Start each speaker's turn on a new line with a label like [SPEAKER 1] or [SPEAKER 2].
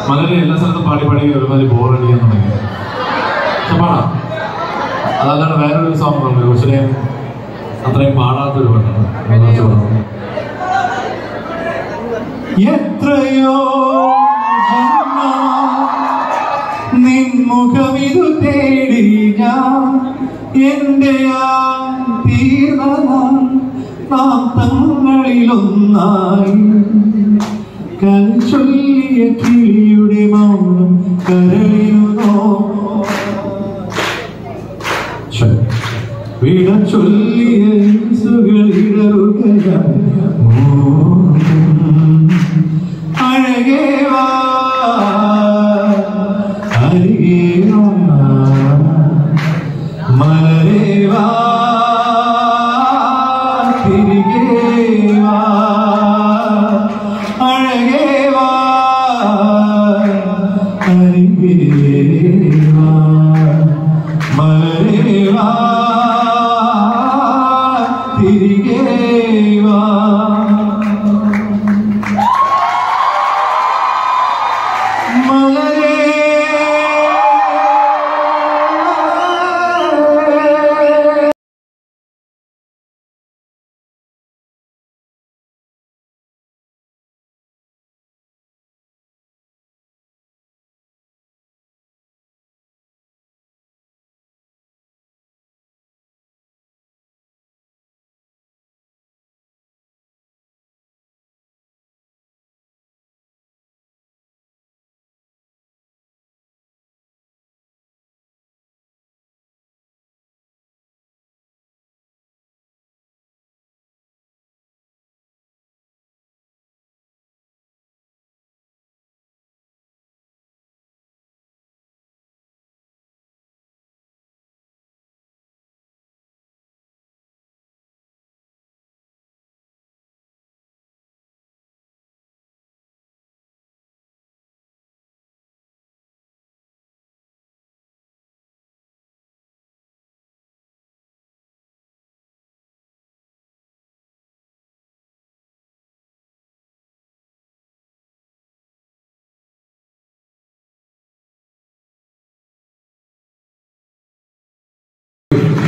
[SPEAKER 1] വളരെ എല്ലാ സ്ഥലത്തും പാടി പാടി ഒരുമാതിരി ബോറടിക്കാൻ തുടങ്ങി പക്ഷെ പാടാം അതല്ലാണ്ട് വേറൊരു സോങ് ഉണ്ട് പക്ഷേ അത്രയും പാടാത്തൊരു പാട്ടാണ് അത് കുറച്ച് പാടാം. എത്രയോ നിൻമുഖമിതു തേടി ഞാൻ എന്റെ ആ തീർന്ന നാം തങ്ങളിലൊന്നായി കൽച്ചൊല്ലിയ കിളിയുടെ മൗനം കരളിനു വിട ചൊല്ലിയ ഇസുകളിടറുകയായി മോഹം